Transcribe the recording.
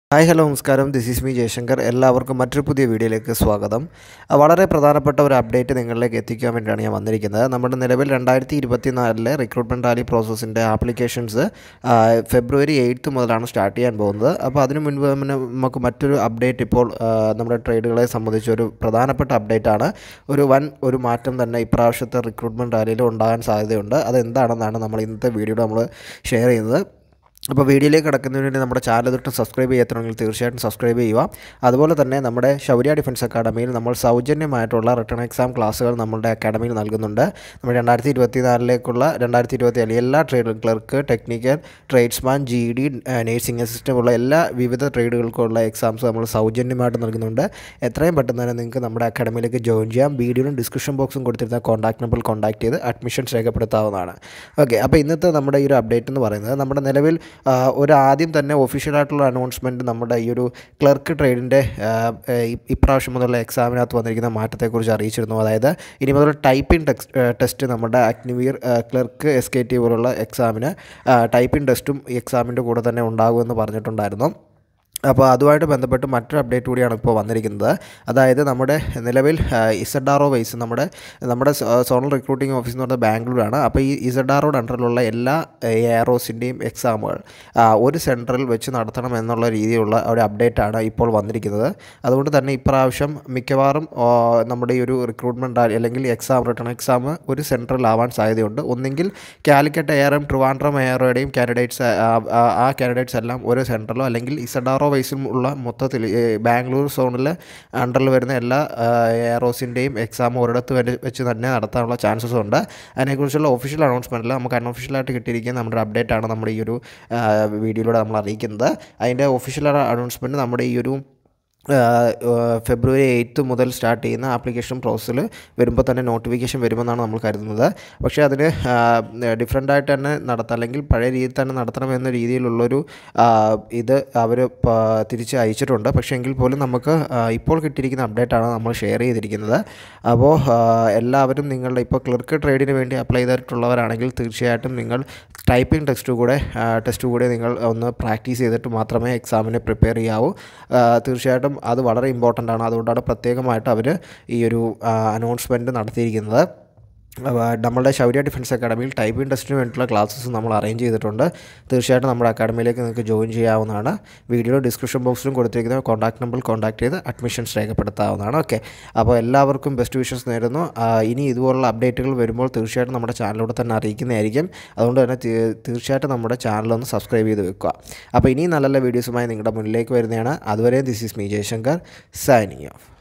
hi hello നമസ്കാരം this is me Jayashankar എല്ലാവർക്കും മറ്റൊരു പുതിയ വീഡിയോയിലേക്ക് സ്വാഗതം ആ, വളരെ പ്രധാനപ്പെട്ട ഒരു അപ്ഡേറ്റ് നിങ്ങളിലേക്ക് എത്തിക്കാൻ വേണ്ടിയാണ് ഞാൻ വന്നിരിക്കുന്നത് നമ്മുടെ നിലവിൽ രണ്ടായിരത്തി ഇരുപത്തി നാലിലെ റിക്രൂട്ട്മെൻറ്റ് റാലി പ്രോസസ്സിൻ്റെ ആപ്ലിക്കേഷൻസ് ഫെബ്രുവരി എയ്ത്ത് മുതലാണ് സ്റ്റാർട്ട് ചെയ്യാൻ പോകുന്നത് അപ്പോൾ അതിനു മുൻപ് തന്നെ നമുക്ക് മറ്റൊരു അപ്ഡേറ്റ് ഇപ്പോൾ ആ, നമ്മുടെ ട്രേഡുകളെ സംബന്ധിച്ച് ഒരു പ്രധാനപ്പെട്ട അപ്ഡേറ്റ് ആണ് ഒരു വൻ ഒരു മാറ്റം തന്നെ ഇപ്രാവശ്യത്തെ റിക്രൂട്ട്മെൻറ്റ് റാലിയിൽ ഉണ്ടാകാൻ സാധ്യതയുണ്ട് അതെന്താണെന്നാണ് നമ്മൾ ഇന്നത്തെ വീഡിയോയിൽ നമ്മൾ ഷെയർ ചെയ്യുന്നത് അപ്പോൾ വീഡിയോയിലേക്ക് കിടക്കുന്നതിന് വേണ്ടി നമ്മുടെ ചാനൽ തൊട്ട് സബ്സ്ക്രൈബ് ചെയ്യാത്തണമെങ്കിൽ തീർച്ചയായിട്ടും സബ്സ്ക്രൈബ് ചെയ്യുക അതുപോലെ തന്നെ നമ്മുടെ ശൗര്യ ഡിഫൻസ് അക്കാഡമിയിൽ നമ്മൾ സൗജന്യമായിട്ടുള്ള റിട്ടേൺ എക്സാം ക്ലാസ്സുകൾ നമ്മുടെ അക്കാഡമിയിൽ നൽകുന്നുണ്ട് നമ്മൾ രണ്ടായിരത്തി ഇരുപത്തി നാലിലേക്കുള്ള രണ്ടായിരത്തി ഇരുപത്തി ഏഴ് എല്ലാ trade clerk technical tradesman G D nursing assistant ഉള്ള എല്ലാ വിവിധ ട്രേഡുകൾക്കുള്ള എക്സാംസ് നമ്മൾ സൗജന്യമായിട്ട് നൽകുന്നുണ്ട് എത്രയും പെട്ടെന്ന് തന്നെ നിങ്ങൾക്ക് നമ്മുടെ അക്കാഡമിയിലേക്ക് ജോയിൻ ചെയ്യാം വീഡിയോയിലും ഡിസ്ക്രിപ്ഷൻ ബോക്സും കൊടുത്തിരുന്ന കോൺടാക്ട് നമ്പറിൽ കോൺടാക്ട് ചെയ്ത് അഡ്മിഷൻസ് രേഖപ്പെടുത്താവുന്നതാണ് ഓക്കെ അപ്പോൾ ഇന്നത്തെ നമ്മുടെ ഈ ഒരു അപ്ഡേറ്റ് എന്ന് പറയുന്നത് നമ്മുടെ നിലവിൽ ആ, ഒരു ആദ്യം തന്നെ ഒഫീഷ്യലായിട്ടുള്ള അനൗൺസ്മെൻറ്റ് നമ്മുടെ ഈ ഒരു ക്ലർക്ക് ട്രേഡിൻ്റെ ഇപ്രാവശ്യം മുതലുള്ള എക്സാമിനകത്ത് വന്നിരിക്കുന്ന മാറ്റത്തെക്കുറിച്ച് അറിയിച്ചിരുന്നു അതായത് ഇനി മുതൽ ടൈപ്പിംഗ് ടെക്സ്റ്റ് ടെസ്റ്റ് നമ്മുടെ Agniveer clerk S K T പോലുള്ള എക്സാമിന് ടൈപ്പിംഗ് ടെസ്റ്റും ഈ എക്സാമിൻ്റെ കൂടെ തന്നെ ഉണ്ടാകുമെന്ന് പറഞ്ഞിട്ടുണ്ടായിരുന്നു അപ്പോൾ അതുമായിട്ട് ബന്ധപ്പെട്ട് മറ്റൊരു അപ്ഡേറ്റ് കൂടിയാണ് ഇപ്പോൾ വന്നിരിക്കുന്നത് അതായത് നമ്മുടെ നിലവിൽ ഇസഡ് ആർ ഒ വൈസ് നമ്മുടെ നമ്മുടെ സോണൽ റിക്രൂട്ടിംഗ് ഓഫീസ് എന്ന് പറയുന്നത് ബാംഗ്ലൂരാണ് അപ്പോൾ ഈ ഇസഡ് ആർ ഒയുടെ അണ്ടറിലുള്ള എല്ലാ എയറോസിൻ്റെയും എക്സാമുകൾ ഒരു സെൻറ്ററിൽ വെച്ച് നടത്തണം എന്നുള്ള രീതിയിലുള്ള ഒരു അപ്ഡേറ്റ് ആണ് ഇപ്പോൾ വന്നിരിക്കുന്നത് അതുകൊണ്ട് തന്നെ ഇപ്രാവശ്യം മിക്കവാറും ആ, നമ്മുടെ ഈ ഒരു റിക്രൂട്ട്മെൻറ്റ് അല്ലെങ്കിൽ എക്സാം റിട്ടേൺ എക്സാം ഒരു സെൻറ്ററിലാവാൻ സാധ്യതയുണ്ട് ഒന്നെങ്കിൽ കാലിക്കറ്റ് എയറും ട്രിവാൻഡ്രം എയറോയുടെയും കാൻഡിഡേറ്റ്സ് ആ കാൻഡിഡേറ്റ്സ് എല്ലാം ഒരു സെൻറ്ററിലോ അല്ലെങ്കിൽ ഇസഡ് ആർ ഒ വൈസും ഉള്ള മൊത്തത്തിൽ ഈ ബാംഗ്ലൂർ സോണിൽ അണ്ടറിൽ വരുന്ന എല്ലാ എയറോസിൻ്റെയും എക്സാം ഒരിടത്ത് വരെ വെച്ച് തന്നെ നടത്താനുള്ള ചാൻസസ് ഉണ്ട് അതിനെക്കുറിച്ചുള്ള ഒഫീഷ്യൽ അനൗൺസ്മെൻറ്റിൽ നമുക്ക് അൺഒഫീഷ്യലായിട്ട് കിട്ടിയിരിക്കുന്ന നമ്മുടെ അപ്ഡേറ്റ് ആണ് നമ്മുടെ ഈ ഒരു ആ, വീഡിയോയിലൂടെ നമ്മൾ അറിയിക്കുന്നത് അതിൻ്റെ ഒഫീഷ്യൽ അനൗൺസ്മെൻറ്റ് നമ്മുടെ ഈ ഒരു ഫെബ്രുവരി എയ്ത്ത് മുതൽ സ്റ്റാർട്ട് ചെയ്യുന്ന ആപ്ലിക്കേഷൻ പ്രോസസ്സിൽ വരുമ്പോൾ തന്നെ നോട്ടിഫിക്കേഷൻ വരുമെന്നാണ് നമ്മൾ കരുതുന്നത് പക്ഷേ അതിന് ഡിഫറെൻ്റ് ആയിട്ട് തന്നെ നടത്താം അല്ലെങ്കിൽ പഴയ രീതിയിൽ തന്നെ നടത്തണം എന്ന രീതിയിലുള്ളൊരു ആ, ഇത് അവർ തിരിച്ച് അയച്ചിട്ടുണ്ട് പക്ഷേ എങ്കിൽ പോലും നമുക്ക് ആ, ഇപ്പോൾ കിട്ടിയിരിക്കുന്ന അപ്ഡേറ്റാണ് നമ്മൾ ഷെയർ ചെയ്തിരിക്കുന്നത് അപ്പോൾ ആ, എല്ലാവരും നിങ്ങളുടെ ഇപ്പോൾ ക്ലർക്ക് ട്രേഡിന് വേണ്ടി അപ്ലൈ ചെയ്തിട്ടുള്ളവരാണെങ്കിൽ തീർച്ചയായിട്ടും നിങ്ങൾ ടൈപ്പിംഗ് ടെസ്റ്റ് കൂടെ ടെസ്റ്റ് കൂടെ നിങ്ങൾ ഒന്ന് പ്രാക്ടീസ് ചെയ്തിട്ട് മാത്രമേ എക്സാമിന് പ്രിപ്പയർ ചെയ്യാവൂ ആ, തീർച്ചയായിട്ടും അത് വളരെ ഇമ്പോർട്ടൻ്റ് ആണ് അതുകൊണ്ടാണ് പ്രത്യേകമായിട്ട് അവർ ഈ ഒരു അനൗൺസ്മെൻറ്റ് നടത്തിയിരിക്കുന്നത് അപ്പോൾ നമ്മളുടെ ശൗര്യ ഡിഫൻസ് അക്കാഡമിയിൽ ടൈപ്പിംഗ് ടെസ്റ്റിന് വേണ്ടിയിട്ടുള്ള ക്ലാസ്സസ് നമ്മൾ അറേഞ്ച് ചെയ്തിട്ടുണ്ട് തീർച്ചയായിട്ടും നമ്മുടെ അക്കാഡമിയിലേക്ക് നിങ്ങൾക്ക് ജോയിൻ ചെയ്യാവുന്നതാണ് വീഡിയോ ഡിസ്ക്രിപ്ഷൻ ബോക്സിലും കൊടുത്തിരിക്കുന്ന കോൺടാക്ട് നമ്പറിൽ കോൺടാക്ട് ചെയ്ത് അഡ്മിഷൻസ് രേഖപ്പെടുത്താവുന്നതാണ് ഓക്കെ അപ്പോൾ എല്ലാവർക്കും ബെസ്റ്റ് വിഷസ് നേരുന്നു ആ, ഇനി ഇതുപോലുള്ള അപ്ഡേറ്റുകൾ വരുമ്പോൾ തീർച്ചയായിട്ടും നമ്മുടെ ചാനലിലൂടെ തന്നെ അറിയിക്കുന്നതായിരിക്കും അതുകൊണ്ട് തന്നെ തീ- തീർച്ചയായിട്ടും നമ്മുടെ ചാനലൊന്ന് സബ്സ്ക്രൈബ് ചെയ്ത് വെക്കുക അപ്പോൾ ഇനിയും നല്ല നല്ല വീഡിയോസുമായി നിങ്ങളുടെ മുന്നിലേക്ക് വരുന്നതാണ് അതുവരെ this is me Jayashankar signing of